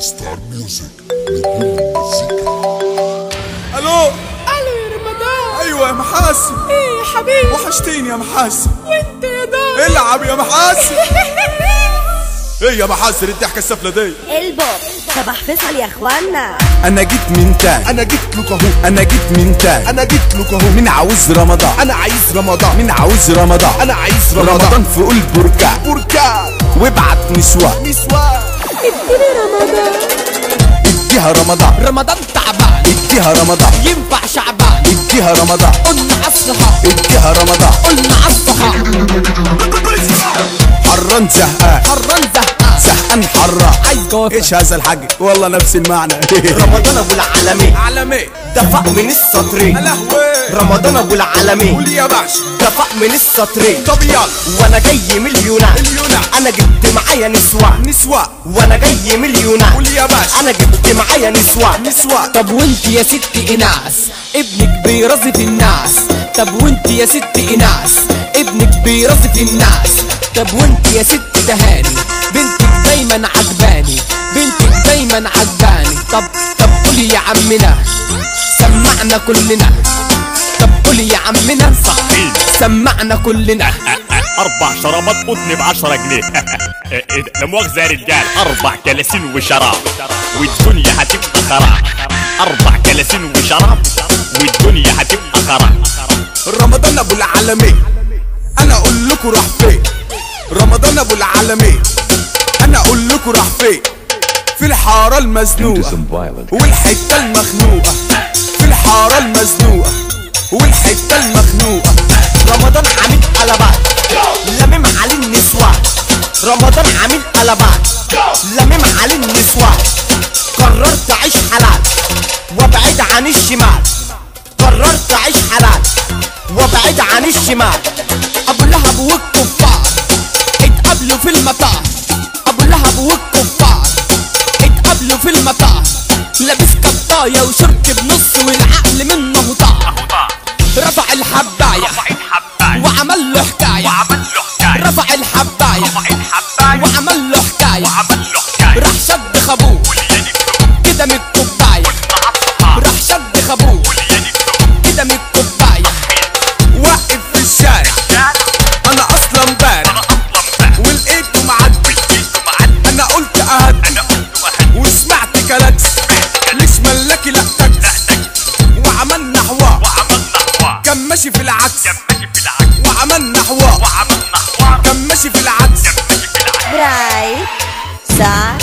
ستار ميوزك نجوم المزيكا الو الو يا رمضان ايوه يا محاسن ايه يا حبيبي وحشتيني يا محاسن وانت يا دار العب يا محاسن ايه يا محاسن الضحكه السفله دي البوب صباح فيصل يا اخوانا انا جيت من تاني انا جيت لك اهو انا جيت من تاني انا جيت لك اهو مين عاوز رمضان انا عايز رمضان مين عاوز رمضان انا عايز رمضان رمضان في قلب بركان بركان وابعت نسوان نسوان اديها رمضان رمضان تعبان اديها رمضان ينفع شعبان اديها رمضان قلنا عالصحاب اديها رمضان قلنا عالصحاب حران زهقان حران زهقان زهقان حران عايز جوافة ايش هذا الحاج والله نفس المعنى رمضان ابو العالمين عالمي دفع من السطرين لهوي رمضان ابو العالمين قول يا باشا دفع من السطرين طب يلا وانا جاي من اليونان اليونان. انا جبت معايا نسوان نسوان وانا جاي من اليونان قول يا باشا انا جبت معايا نسوان نسوان طب وانت يا ست اناس ابنك بيرزف الناس طب وانت يا ست اناس ابنك بيرزف الناس طب وانت يا ست تهاني بنتك دايما عجباني بنتك دايما عجباني طب طب قولي يا عمنا سمعنا كلنا طب قولي يا عمنا صحيح سمعنا كلنا اربع شرابات قطن ب 10 جنيه إيه ده؟ لا مؤاخذه يا رجال اربع كلاسين وشراب والدنيا هتبقى خراب اربع كلاسين وشراب والدنيا هتبقى خراب رمضان ابو العالمين انا اقول لكم راح فين رمضان ابو العالمين انا اقول لكم راح فين في الحاره المزنوقه والحته المخنوقه في الحاره المزنوقه والحته المخنوقه رمضان عامل قلبات لمم عليه النسوان رمضان عامل قلبات لمم عليه النسوان قررت اعيش حلال وابعد عن الشمال قررت اعيش حلال وابعد عن الشمال ابو لهب والكفار اتقابلوا في المطار ابو لهب والكفار اتقابلوا في المطار لابس كباية وشرط بنص والعقل منه طار رفع الحباية وعمل له حكاية رفع الحباية وعمل له حكاية راح شد خابوه كده من الكوباية راح شد خابوه كده من الكوباية واقف في الشارع انا اصلا بارع ولقيته معدي انا قلت اهدي وسمعت كلاكس ليش ملكي لا تاكس وعملنا حوار كان ماشي في العكس وعملنا حوار كان ماشي في العكس براي ساعة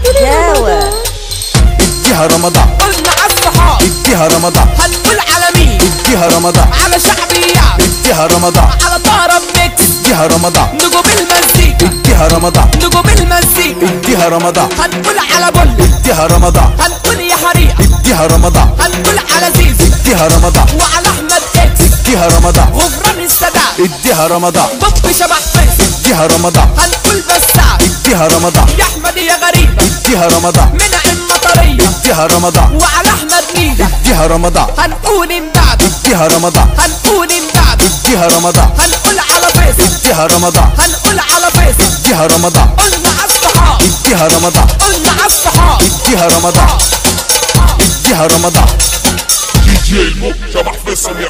جاوة اديها رمضان قلنا عالصحاب اديها رمضان هنقول على مين اديها رمضان على شعبيات اديها رمضان على طرب ميكس اديها رمضان نجوم المزيكا اديها رمضان نجوم المزيكا اديها رمضان هنقول على بل اديها رمضان هنقول يا حريق اديها رمضان هنقول على زيزو اديها رمضان وعلى احمد اكس اديها رمضان غفران السادات اديها رمضان بوب شبح فيس اديها رمضان هنقول بسام اديها رمضان يا احمد يا غريبة اديها رمضان منعم مطرية اديها رمضان وعلى احمد ميدة اديها رمضان هنقول امداد اديها رمضان هنقول امداد اديها رمضان هنقول على فيس اديها رمضان هنقول على فيس اديها رمضان قلنا عالصحاب اديها رمضان قلنا عالصحاب اديها رمضان اديها رمضان دي جي الموب شبح فيصل يا